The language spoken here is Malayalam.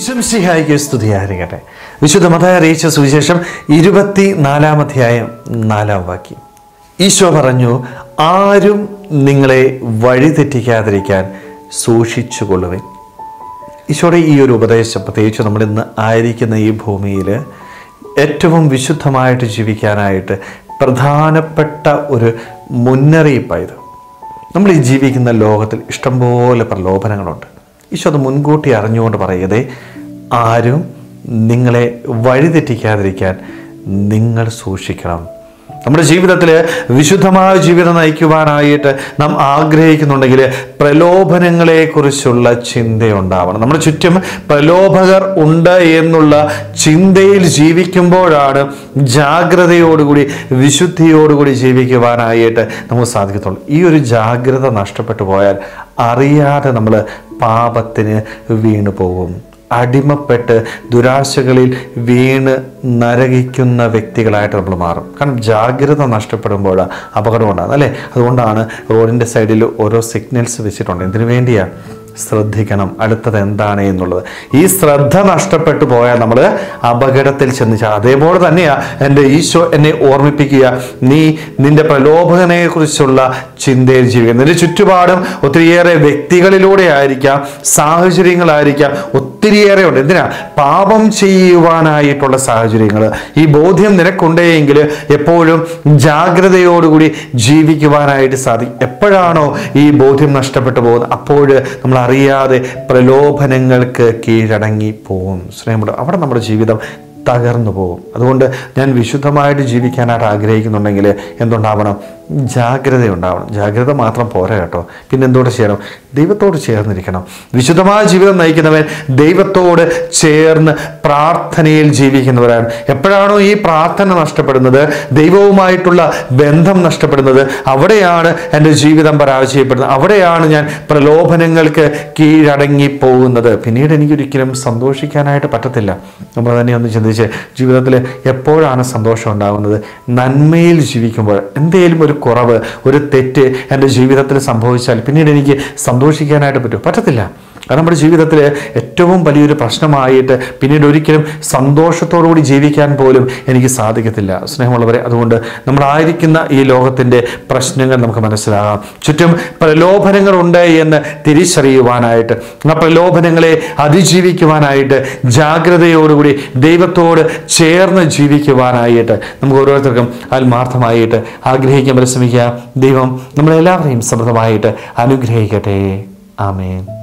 ഈശംസിഹായിക്ക് സ്തുതിയായിരിക്കട്ടെ വിശുദ്ധ മതായ അറിയിച്ച സുവിശേഷം ഇരുപത്തി നാലാം അധ്യായം നാലാം വാക്യം ഈശോ പറഞ്ഞു ആരും നിങ്ങളെ വഴിതെറ്റിക്കാതിരിക്കാൻ സൂക്ഷിച്ചുകൊള്ളുവിൻ ഈശോയുടെ ഈ ഒരു ഉപദേശം പ്രത്യേകിച്ച് നമ്മൾ ഇന്ന് ആയിരിക്കുന്ന ഈ ഭൂമിയിൽ ഏറ്റവും വിശുദ്ധമായിട്ട് ജീവിക്കാനായിട്ട് പ്രധാനപ്പെട്ട ഒരു മുന്നറിയിപ്പായത് നമ്മൾ ഈ ജീവിക്കുന്ന ലോകത്തിൽ ഇഷ്ടംപോലെ പ്രലോഭനങ്ങളുണ്ട് ഈശോ അത് മുൻകൂട്ടി അറിഞ്ഞുകൊണ്ട് പറയതേ ആരും നിങ്ങളെ വഴിതെറ്റിക്കാതിരിക്കാൻ നിങ്ങൾ സൂക്ഷിക്കണം നമ്മുടെ ജീവിതത്തിൽ വിശുദ്ധമായ ജീവിതം നയിക്കുവാനായിട്ട് നാം ആഗ്രഹിക്കുന്നുണ്ടെങ്കിൽ പ്രലോഭനങ്ങളെക്കുറിച്ചുള്ള ചിന്തയുണ്ടാവണം നമ്മുടെ ചുറ്റും പ്രലോഭകർ ഉണ്ട് എന്നുള്ള ചിന്തയിൽ ജീവിക്കുമ്പോഴാണ് ജാഗ്രതയോടുകൂടി വിശുദ്ധിയോടുകൂടി ജീവിക്കുവാനായിട്ട് നമുക്ക് സാധിക്കത്തുള്ളൂ ഈ ഒരു ജാഗ്രത നഷ്ടപ്പെട്ടു പോയാൽ അറിയാതെ നമ്മൾ പാപത്തിന് വീണു പോകും അടിമപ്പെട്ട് ദുരാശകളിൽ വീണ് നരകിക്കുന്ന വ്യക്തികളായിട്ട് നമ്മൾ മാറും കാരണം ജാഗ്രത നഷ്ടപ്പെടുമ്പോൾ അപകടം ഉണ്ടാകും അല്ലേ അതുകൊണ്ടാണ് റോഡിൻ്റെ സൈഡിൽ ഓരോ സിഗ്നൽസ് വെച്ചിട്ടുണ്ട് എന്തിനു വേണ്ടിയാണ് ശ്രദ്ധിക്കണം അടുത്തത് എന്താണ് എന്നുള്ളത് ഈ ശ്രദ്ധ നഷ്ടപ്പെട്ടു പോയാൽ നമ്മൾ അപകടത്തിൽ ചെന്ന് ചാടും അതേപോലെ തന്നെയാ എൻ്റെ ഈശോ എന്നെ ഓർമ്മിപ്പിക്കുക നീ നിന്റെ പ്രലോഭനെ കുറിച്ചുള്ള ചിന്തയിൽ ജീവിക്കുക നിന്റെ ചുറ്റുപാടും ഒത്തിരിയേറെ വ്യക്തികളിലൂടെ ആയിരിക്കാം സാഹചര്യങ്ങളായിരിക്കാം ഒത്തിരിയേറെ ഉണ്ട് എന്തിനാ പാപം ചെയ്യുവാനായിട്ടുള്ള സാഹചര്യങ്ങൾ ഈ ബോധ്യം നിനക്കുണ്ടെങ്കിൽ എപ്പോഴും ജാഗ്രതയോടുകൂടി ജീവിക്കുവാനായിട്ട് സാധിക്കും എപ്പോഴാണോ ഈ ബോധ്യം നഷ്ടപ്പെട്ടു പോകുന്നത് അപ്പോൾ നമ്മൾ അറിയാതെ പ്രലോഭനങ്ങൾക്ക് കീഴടങ്ങി പോകും സ്നേഹമുണ്ട് അവിടെ നമ്മുടെ ജീവിതം തകർന്നു പോകും അതുകൊണ്ട് ഞാൻ വിശുദ്ധമായിട്ട് ജീവിക്കാനായിട്ട് ആഗ്രഹിക്കുന്നുണ്ടെങ്കിൽ എന്തുണ്ടാവണം ജാഗ്രത ഉണ്ടാവണം ജാഗ്രത മാത്രം പോരാ കേട്ടോ പിന്നെ എന്തോട് ചെയ്യണം ദൈവത്തോട് ചേർന്നിരിക്കണം വിശുദ്ധമായ ജീവിതം നയിക്കുന്നവൻ ദൈവത്തോട് ചേർന്ന് പ്രാർത്ഥനയിൽ ജീവിക്കുന്നവരാണ് എപ്പോഴാണോ ഈ പ്രാർത്ഥന നഷ്ടപ്പെടുന്നത് ദൈവവുമായിട്ടുള്ള ബന്ധം നഷ്ടപ്പെടുന്നത് അവിടെയാണ് എൻ്റെ ജീവിതം പരാജയപ്പെടുന്നത് അവിടെയാണ് ഞാൻ പ്രലോഭനങ്ങൾക്ക് കീഴടങ്ങി പോകുന്നത് പിന്നീട് എനിക്കൊരിക്കലും സന്തോഷിക്കാനായിട്ട് പറ്റത്തില്ല നമ്മൾ തന്നെ ഒന്ന് ചിന്തിച്ച് ജീവിതത്തിൽ എപ്പോഴാണ് സന്തോഷം ഉണ്ടാകുന്നത് നന്മയിൽ ജീവിക്കുമ്പോൾ എന്തെങ്കിലും ഒരു കുറവ് ഒരു തെറ്റ് എൻ്റെ ജീവിതത്തിൽ സംഭവിച്ചാൽ പിന്നീട് എനിക്ക് സന്തോഷിക്കാനായിട്ട് പറ്റും പറ്റത്തില്ല അത് നമ്മുടെ ജീവിതത്തിൽ ഏറ്റവും വലിയൊരു പ്രശ്നമായിട്ട് പിന്നീട് ഒരിക്കലും സന്തോഷത്തോടുകൂടി ജീവിക്കാൻ പോലും എനിക്ക് സാധിക്കത്തില്ല സ്നേഹമുള്ളവരെ അതുകൊണ്ട് നമ്മളായിരിക്കുന്ന ഈ ലോകത്തിൻ്റെ പ്രശ്നങ്ങൾ നമുക്ക് മനസ്സിലാകാം ചുറ്റും പ്രലോഭനങ്ങളുണ്ട് എന്ന് തിരിച്ചറിയുവാനായിട്ട് ആ പ്രലോഭനങ്ങളെ അതിജീവിക്കുവാനായിട്ട് ജാഗ്രതയോടുകൂടി ദൈവത്തോട് ചേർന്ന് ജീവിക്കുവാനായിട്ട് നമുക്ക് ഓരോരുത്തർക്കും ആത്മാർത്ഥമായിട്ട് ആഗ്രഹിക്കാൻ പരിശ്രമിക്കുക ദൈവം നമ്മളെല്ലാവരെയും സമൃദ്ധമായിട്ട് അനുഗ്രഹിക്കട്ടെ ആമേൻ